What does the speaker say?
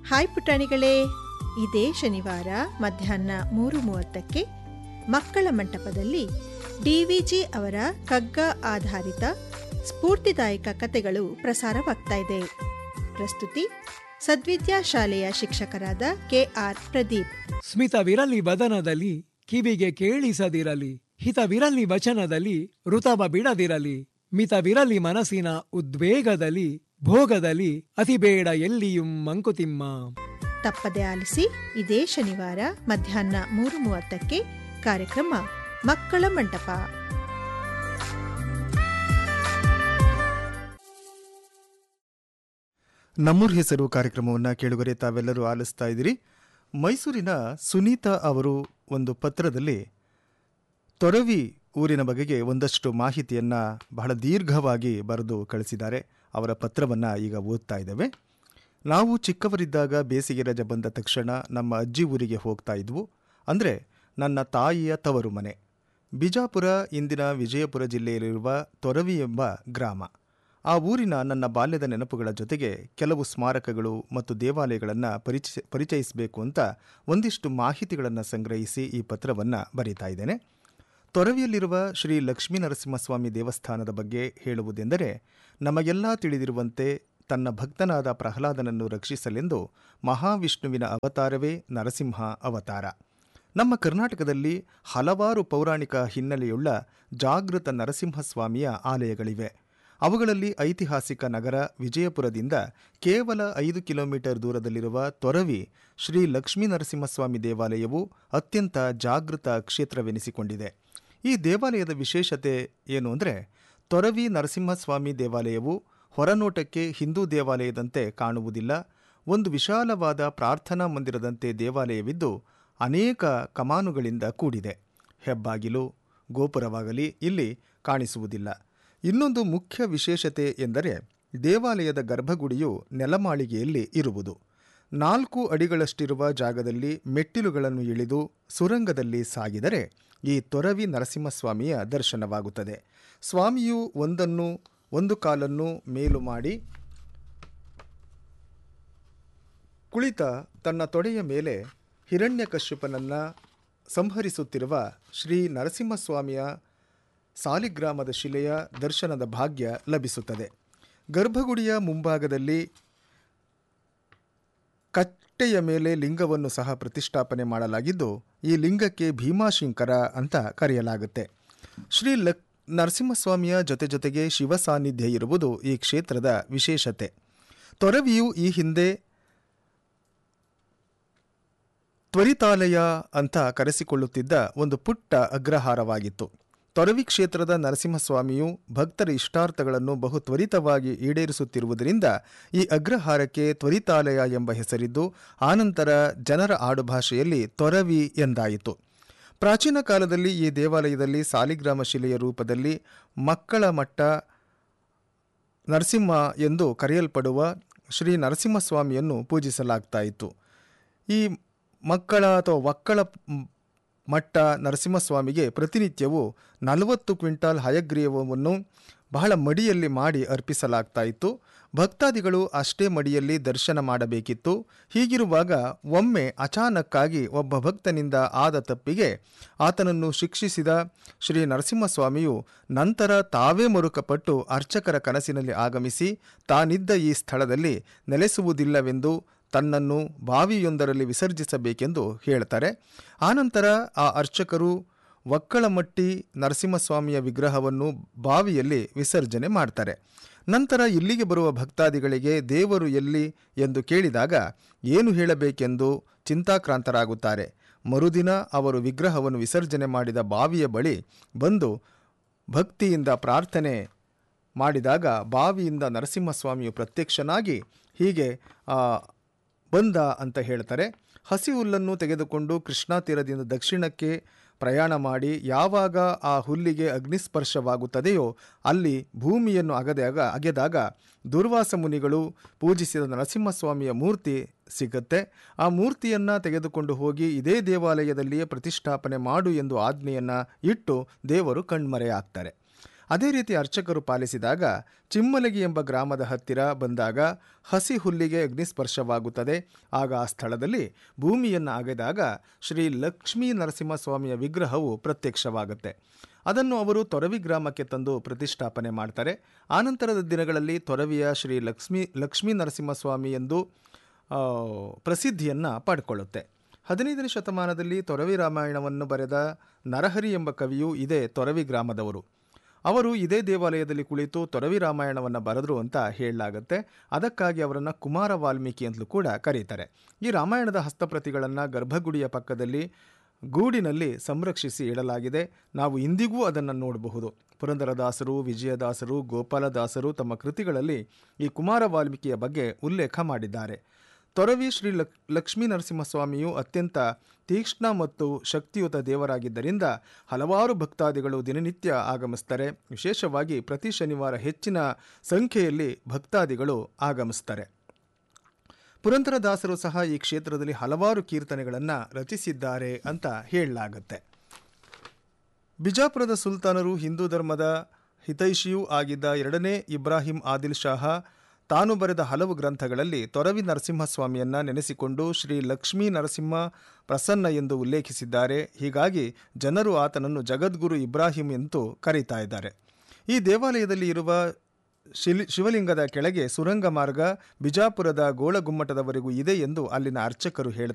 hi ಪುಟಾಣಿಗಳೇ ಇದೇ ಶನಿವಾರ ಮಧ್ಯಾಹ್ನ ಮೂರು ಮೂವತ್ತಕ್ಕೆ ಮಕ್ಕಳ ಮಂಟಪದಲ್ಲಿ ಡಿವಿಜಿ ಅವರ ಕಗ್ಗ ಆಧಾರಿತ ಸ್ಫೂರ್ತಿದಾಯಕ ಕಥೆಗಳು ಪ್ರಸಾರವಾಗ್ತಾ ಇದೆ ಪ್ರಸ್ತುತಿ ಸದ್ವಿದ್ಯಾ ಶಾಲೆಯ ಶಿಕ್ಷಕರಾದ ಕೆಆರ್ ಪ್ರದೀಪ್ ಸ್ಮಿತವಿರಲಿ ಬದನದಲ್ಲಿ ಕಿವಿಗೆ ಕೇಳಿಸದಿರಲಿ ಹಿತವಿರಲಿ ವಚನದಲ್ಲಿ ಋತವ ಬಿಡದಿರಲಿ ಮಿತವಿರಲಿ ಮನಸ್ಸಿನ ಉದ್ವೇಗದಲ್ಲಿ ಭೋಗದಲ್ಲಿ ಅತಿಬೇಡ ಎಲ್ಲಿಯೂ ಮಂಕುತಿಮ್ಮ ತಪ್ಪದೆ ಆಲಿಸಿ ಇದೇ ಶನಿವಾರ ಮಧ್ಯಾಹ್ನ ಮೂರು ಮೂವತ್ತಕ್ಕೆ ಕಾರ್ಯಕ್ರಮ ಮಕ್ಕಳ ಮಂಟಪ ನಮ್ಮೂರ್ ಹೆಸರು ಕಾರ್ಯಕ್ರಮವನ್ನು ಕೇಳುಗರೆ ತಾವೆಲ್ಲರೂ ಆಲಿಸ್ತಾ ಇದ್ದೀರಿ ಮೈಸೂರಿನ ಸುನೀತಾ ಅವರು ಒಂದು ಪತ್ರದಲ್ಲಿ ತೊರವಿ ಊರಿನ ಬಗೆಗೆ ಒಂದಷ್ಟು ಮಾಹಿತಿಯನ್ನು ಬಹಳ ದೀರ್ಘವಾಗಿ ಬರೆದು ಕಳಿಸಿದ್ದಾರೆ ಅವರ ಪತ್ರವನ್ನು ಈಗ ಓದ್ತಾ ಇದ್ದೇವೆ ನಾವು ಚಿಕ್ಕವರಿದ್ದಾಗ ಬೇಸಿಗೆ ರಜೆ ಬಂದ ತಕ್ಷಣ ನಮ್ಮ ಅಜ್ಜಿ ಊರಿಗೆ ಹೋಗ್ತಾ ಇದ್ವು ಅಂದರೆ ನನ್ನ ತಾಯಿಯ ತವರು ಮನೆ ಬಿಜಾಪುರ ಇಂದಿನ ವಿಜಯಪುರ ಜಿಲ್ಲೆಯಲ್ಲಿರುವ ತೊರವಿ ಎಂಬ ಗ್ರಾಮ ಆ ಊರಿನ ನನ್ನ ಬಾಲ್ಯದ ನೆನಪುಗಳ ಜೊತೆಗೆ ಕೆಲವು ಸ್ಮಾರಕಗಳು ಮತ್ತು ದೇವಾಲಯಗಳನ್ನು ಪರಿಚಯ ಪರಿಚಯಿಸಬೇಕು ಅಂತ ಒಂದಿಷ್ಟು ಮಾಹಿತಿಗಳನ್ನು ಸಂಗ್ರಹಿಸಿ ಈ ಪತ್ರವನ್ನು ಬರೀತಾ ಇದ್ದೇನೆ ತೊರವಿಯಲ್ಲಿರುವ ಶ್ರೀ ಲಕ್ಷ್ಮೀ ನರಸಿಂಹಸ್ವಾಮಿ ದೇವಸ್ಥಾನದ ಬಗ್ಗೆ ಹೇಳುವುದೆಂದರೆ ನಮಗೆಲ್ಲ ತಿಳಿದಿರುವಂತೆ ತನ್ನ ಭಕ್ತನಾದ ಪ್ರಹ್ಲಾದನನ್ನು ರಕ್ಷಿಸಲೆಂದು ಮಹಾವಿಷ್ಣುವಿನ ಅವತಾರವೇ ನರಸಿಂಹ ಅವತಾರ ನಮ್ಮ ಕರ್ನಾಟಕದಲ್ಲಿ ಹಲವಾರು ಪೌರಾಣಿಕ ಹಿನ್ನೆಲೆಯುಳ್ಳ ಜಾಗೃತ ನರಸಿಂಹಸ್ವಾಮಿಯ ಆಲಯಗಳಿವೆ ಅವುಗಳಲ್ಲಿ ಐತಿಹಾಸಿಕ ನಗರ ವಿಜಯಪುರದಿಂದ ಕೇವಲ ಐದು ಕಿಲೋಮೀಟರ್ ದೂರದಲ್ಲಿರುವ ತೊರವಿ ಶ್ರೀ ಲಕ್ಷ್ಮೀ ನರಸಿಂಹಸ್ವಾಮಿ ದೇವಾಲಯವು ಅತ್ಯಂತ ಜಾಗೃತ ಕ್ಷೇತ್ರವೆನಿಸಿಕೊಂಡಿದೆ ಈ ದೇವಾಲಯದ ವಿಶೇಷತೆ ಏನು ಅಂದರೆ ತೊರವಿ ನರಸಿಂಹಸ್ವಾಮಿ ದೇವಾಲಯವು ಹೊರನೋಟಕ್ಕೆ ಹಿಂದೂ ದೇವಾಲಯದಂತೆ ಕಾಣುವುದಿಲ್ಲ ಒಂದು ವಿಶಾಲವಾದ ಪ್ರಾರ್ಥನಾ ಮಂದಿರದಂತೆ ದೇವಾಲಯವಿದ್ದು ಅನೇಕ ಕಮಾನುಗಳಿಂದ ಕೂಡಿದೆ ಹೆಬ್ಬಾಗಿಲು ಗೋಪುರವಾಗಲಿ ಇಲ್ಲಿ ಕಾಣಿಸುವುದಿಲ್ಲ ಇನ್ನೊಂದು ಮುಖ್ಯ ವಿಶೇಷತೆ ಎಂದರೆ ದೇವಾಲಯದ ಗರ್ಭಗುಡಿಯು ನೆಲಮಾಳಿಗೆಯಲ್ಲಿ ಇರುವುದು ನಾಲ್ಕು ಅಡಿಗಳಷ್ಟಿರುವ ಜಾಗದಲ್ಲಿ ಮೆಟ್ಟಿಲುಗಳನ್ನು ಇಳಿದು ಸುರಂಗದಲ್ಲಿ ಸಾಗಿದರೆ ಈ ತೊರವಿ ನರಸಿಂಹಸ್ವಾಮಿಯ ದರ್ಶನವಾಗುತ್ತದೆ ಸ್ವಾಮಿಯು ಒಂದನ್ನು ಒಂದು ಕಾಲನ್ನು ಮೇಲು ಮಾಡಿ ಕುಳಿತ ತನ್ನ ತೊಡೆಯ ಮೇಲೆ ಹಿರಣ್ಯಕಶ್ಯಪನನ್ನು ಸಂಹರಿಸುತ್ತಿರುವ ಶ್ರೀ ನರಸಿಂಹಸ್ವಾಮಿಯ ಸಾಲಿಗ್ರಾಮದ ಶಿಲೆಯ ದರ್ಶನದ ಭಾಗ್ಯ ಲಭಿಸುತ್ತದೆ ಗರ್ಭಗುಡಿಯ ಮುಂಭಾಗದಲ್ಲಿ ಕಟ್ಟೆಯ ಮೇಲೆ ಲಿಂಗವನ್ನು ಸಹ ಪ್ರತಿಷ್ಠಾಪನೆ ಮಾಡಲಾಗಿದ್ದು ಈ ಲಿಂಗಕ್ಕೆ ಭೀಮಾಶಂಕರ ಅಂತ ಕರೆಯಲಾಗುತ್ತೆ ಶ್ರೀ ಲಕ್ ನರಸಿಂಹಸ್ವಾಮಿಯ ಜೊತೆ ಜೊತೆಗೆ ಶಿವ ಸಾನ್ನಿಧ್ಯ ಇರುವುದು ಈ ಕ್ಷೇತ್ರದ ವಿಶೇಷತೆ ತೊರವಿಯು ಈ ಹಿಂದೆ ತ್ವರಿತಾಲಯ ಅಂತ ಕರೆಸಿಕೊಳ್ಳುತ್ತಿದ್ದ ಒಂದು ಪುಟ್ಟ ಅಗ್ರಹಾರವಾಗಿತ್ತು ತೊರವಿ ಕ್ಷೇತ್ರದ ನರಸಿಂಹಸ್ವಾಮಿಯು ಭಕ್ತರ ಇಷ್ಟಾರ್ಥಗಳನ್ನು ಬಹು ತ್ವರಿತವಾಗಿ ಈಡೇರಿಸುತ್ತಿರುವುದರಿಂದ ಈ ಅಗ್ರಹಾರಕ್ಕೆ ತ್ವರಿತಾಲಯ ಎಂಬ ಹೆಸರಿದ್ದು ಆನಂತರ ಜನರ ಆಡುಭಾಷೆಯಲ್ಲಿ ತೊರವಿ ಎಂದಾಯಿತು ಪ್ರಾಚೀನ ಕಾಲದಲ್ಲಿ ಈ ದೇವಾಲಯದಲ್ಲಿ ಸಾಲಿಗ್ರಾಮ ಶಿಲೆಯ ರೂಪದಲ್ಲಿ ಮಕ್ಕಳ ಮಟ್ಟ ನರಸಿಂಹ ಎಂದು ಕರೆಯಲ್ಪಡುವ ಶ್ರೀ ನರಸಿಂಹಸ್ವಾಮಿಯನ್ನು ಪೂಜಿಸಲಾಗ್ತಾ ಇತ್ತು ಈ ಮಕ್ಕಳ ಅಥವಾ ಒಕ್ಕಳ ಮಟ್ಟ ನರಸಿಂಹಸ್ವಾಮಿಗೆ ಪ್ರತಿನಿತ್ಯವೂ ನಲವತ್ತು ಕ್ವಿಂಟಾಲ್ ಹಯಗ್ರೀವವನ್ನು ಬಹಳ ಮಡಿಯಲ್ಲಿ ಮಾಡಿ ಅರ್ಪಿಸಲಾಗ್ತಾ ಇತ್ತು ಭಕ್ತಾದಿಗಳು ಅಷ್ಟೇ ಮಡಿಯಲ್ಲಿ ದರ್ಶನ ಮಾಡಬೇಕಿತ್ತು ಹೀಗಿರುವಾಗ ಒಮ್ಮೆ ಅಚಾನಕ್ಕಾಗಿ ಒಬ್ಬ ಭಕ್ತನಿಂದ ಆದ ತಪ್ಪಿಗೆ ಆತನನ್ನು ಶಿಕ್ಷಿಸಿದ ಶ್ರೀ ನರಸಿಂಹಸ್ವಾಮಿಯು ನಂತರ ತಾವೇ ಮರುಕಪಟ್ಟು ಅರ್ಚಕರ ಕನಸಿನಲ್ಲಿ ಆಗಮಿಸಿ ತಾನಿದ್ದ ಈ ಸ್ಥಳದಲ್ಲಿ ನೆಲೆಸುವುದಿಲ್ಲವೆಂದು ತನ್ನನ್ನು ಬಾವಿಯೊಂದರಲ್ಲಿ ವಿಸರ್ಜಿಸಬೇಕೆಂದು ಹೇಳ್ತಾರೆ ಆನಂತರ ಆ ಅರ್ಚಕರು ಒಕ್ಕಳಮಟ್ಟಿ ನರಸಿಂಹಸ್ವಾಮಿಯ ವಿಗ್ರಹವನ್ನು ಬಾವಿಯಲ್ಲಿ ವಿಸರ್ಜನೆ ಮಾಡ್ತಾರೆ ನಂತರ ಇಲ್ಲಿಗೆ ಬರುವ ಭಕ್ತಾದಿಗಳಿಗೆ ದೇವರು ಎಲ್ಲಿ ಎಂದು ಕೇಳಿದಾಗ ಏನು ಹೇಳಬೇಕೆಂದು ಚಿಂತಾಕ್ರಾಂತರಾಗುತ್ತಾರೆ ಮರುದಿನ ಅವರು ವಿಗ್ರಹವನ್ನು ವಿಸರ್ಜನೆ ಮಾಡಿದ ಬಾವಿಯ ಬಳಿ ಬಂದು ಭಕ್ತಿಯಿಂದ ಪ್ರಾರ್ಥನೆ ಮಾಡಿದಾಗ ಬಾವಿಯಿಂದ ನರಸಿಂಹಸ್ವಾಮಿಯು ಪ್ರತ್ಯಕ್ಷನಾಗಿ ಹೀಗೆ ಬಂದ ಅಂತ ಹೇಳ್ತಾರೆ ಹಸಿ ಹುಲ್ಲನ್ನು ತೆಗೆದುಕೊಂಡು ಕೃಷ್ಣಾ ತೀರದಿಂದ ದಕ್ಷಿಣಕ್ಕೆ ಪ್ರಯಾಣ ಮಾಡಿ ಯಾವಾಗ ಆ ಹುಲ್ಲಿಗೆ ಅಗ್ನಿಸ್ಪರ್ಶವಾಗುತ್ತದೆಯೋ ಅಲ್ಲಿ ಭೂಮಿಯನ್ನು ಅಗದಾಗ ಅಗೆದಾಗ ದುರ್ವಾಸ ಮುನಿಗಳು ಪೂಜಿಸಿದ ನರಸಿಂಹಸ್ವಾಮಿಯ ಮೂರ್ತಿ ಸಿಗುತ್ತೆ ಆ ಮೂರ್ತಿಯನ್ನು ತೆಗೆದುಕೊಂಡು ಹೋಗಿ ಇದೇ ದೇವಾಲಯದಲ್ಲಿಯೇ ಪ್ರತಿಷ್ಠಾಪನೆ ಮಾಡು ಎಂದು ಆಜ್ಞೆಯನ್ನು ಇಟ್ಟು ದೇವರು ಕಣ್ಮರೆಯಾಗ್ತಾರೆ ಅದೇ ರೀತಿ ಅರ್ಚಕರು ಪಾಲಿಸಿದಾಗ ಚಿಮ್ಮಲಗಿ ಎಂಬ ಗ್ರಾಮದ ಹತ್ತಿರ ಬಂದಾಗ ಹಸಿ ಹುಲ್ಲಿಗೆ ಅಗ್ನಿಸ್ಪರ್ಶವಾಗುತ್ತದೆ ಆಗ ಆ ಸ್ಥಳದಲ್ಲಿ ಭೂಮಿಯನ್ನು ಅಗೆದಾಗ ಶ್ರೀ ಲಕ್ಷ್ಮೀ ನರಸಿಂಹಸ್ವಾಮಿಯ ವಿಗ್ರಹವು ಪ್ರತ್ಯಕ್ಷವಾಗುತ್ತೆ ಅದನ್ನು ಅವರು ತೊರವಿ ಗ್ರಾಮಕ್ಕೆ ತಂದು ಪ್ರತಿಷ್ಠಾಪನೆ ಮಾಡ್ತಾರೆ ಆನಂತರದ ದಿನಗಳಲ್ಲಿ ತೊರವಿಯ ಶ್ರೀ ಲಕ್ಷ್ಮೀ ಲಕ್ಷ್ಮೀ ನರಸಿಂಹಸ್ವಾಮಿ ಎಂದು ಆ, ಪ್ರಸಿದ್ಧಿಯನ್ನು ಪಡ್ಕೊಳ್ಳುತ್ತೆ ಹದಿನೈದನೇ ಶತಮಾನದಲ್ಲಿ ತೊರವಿ ರಾಮಾಯಣವನ್ನು ಬರೆದ ನರಹರಿ ಎಂಬ ಕವಿಯು ಇದೇ ತೊರವಿ ಗ್ರಾಮದವರು ಅವರು ಇದೇ ದೇವಾಲಯದಲ್ಲಿ ಕುಳಿತು ತೊರವಿ ರಾಮಾಯಣವನ್ನು ಬರೆದರು ಅಂತ ಹೇಳಲಾಗುತ್ತೆ ಅದಕ್ಕಾಗಿ ಅವರನ್ನು ಕುಮಾರ ವಾಲ್ಮೀಕಿ ಅಂತಲೂ ಕೂಡ ಕರೀತಾರೆ ಈ ರಾಮಾಯಣದ ಹಸ್ತಪ್ರತಿಗಳನ್ನು ಗರ್ಭಗುಡಿಯ ಪಕ್ಕದಲ್ಲಿ ಗೂಡಿನಲ್ಲಿ ಸಂರಕ್ಷಿಸಿ ಇಡಲಾಗಿದೆ ನಾವು ಇಂದಿಗೂ ಅದನ್ನು ನೋಡಬಹುದು ಪುರಂದರದಾಸರು ವಿಜಯದಾಸರು ಗೋಪಾಲದಾಸರು ತಮ್ಮ ಕೃತಿಗಳಲ್ಲಿ ಈ ಕುಮಾರ ವಾಲ್ಮೀಕಿಯ ಬಗ್ಗೆ ಉಲ್ಲೇಖ ಮಾಡಿದ್ದಾರೆ ತೊರವಿ ಶ್ರೀ ಲಕ್ ಲಕ್ಷ್ಮೀ ನರಸಿಂಹಸ್ವಾಮಿಯು ಅತ್ಯಂತ ತೀಕ್ಷ್ಣ ಮತ್ತು ಶಕ್ತಿಯುತ ದೇವರಾಗಿದ್ದರಿಂದ ಹಲವಾರು ಭಕ್ತಾದಿಗಳು ದಿನನಿತ್ಯ ಆಗಮಿಸ್ತಾರೆ ವಿಶೇಷವಾಗಿ ಪ್ರತಿ ಶನಿವಾರ ಹೆಚ್ಚಿನ ಸಂಖ್ಯೆಯಲ್ಲಿ ಭಕ್ತಾದಿಗಳು ಆಗಮಿಸ್ತಾರೆ ಪುರಂದರದಾಸರು ಸಹ ಈ ಕ್ಷೇತ್ರದಲ್ಲಿ ಹಲವಾರು ಕೀರ್ತನೆಗಳನ್ನು ರಚಿಸಿದ್ದಾರೆ ಅಂತ ಹೇಳಲಾಗುತ್ತೆ ಬಿಜಾಪುರದ ಸುಲ್ತಾನರು ಹಿಂದೂ ಧರ್ಮದ ಹಿತೈಷಿಯೂ ಆಗಿದ್ದ ಎರಡನೇ ಇಬ್ರಾಹಿಂ ಆದಿಲ್ ಶಾಹ ತಾನು ಬರೆದ ಹಲವು ಗ್ರಂಥಗಳಲ್ಲಿ ತೊರವಿ ನರಸಿಂಹಸ್ವಾಮಿಯನ್ನ ನೆನೆಸಿಕೊಂಡು ಶ್ರೀ ಲಕ್ಷ್ಮೀ ನರಸಿಂಹ ಪ್ರಸನ್ನ ಎಂದು ಉಲ್ಲೇಖಿಸಿದ್ದಾರೆ ಹೀಗಾಗಿ ಜನರು ಆತನನ್ನು ಜಗದ್ಗುರು ಇಬ್ರಾಹಿಂ ಎಂದು ಕರೀತಾ ಇದ್ದಾರೆ ಈ ದೇವಾಲಯದಲ್ಲಿ ಇರುವ ಶಿಲಿ ಶಿವಲಿಂಗದ ಕೆಳಗೆ ಸುರಂಗ ಮಾರ್ಗ ಬಿಜಾಪುರದ ಗೋಳಗುಮ್ಮಟದವರೆಗೂ ಇದೆ ಎಂದು ಅಲ್ಲಿನ ಅರ್ಚಕರು ಹೇಳ್ತಾರೆ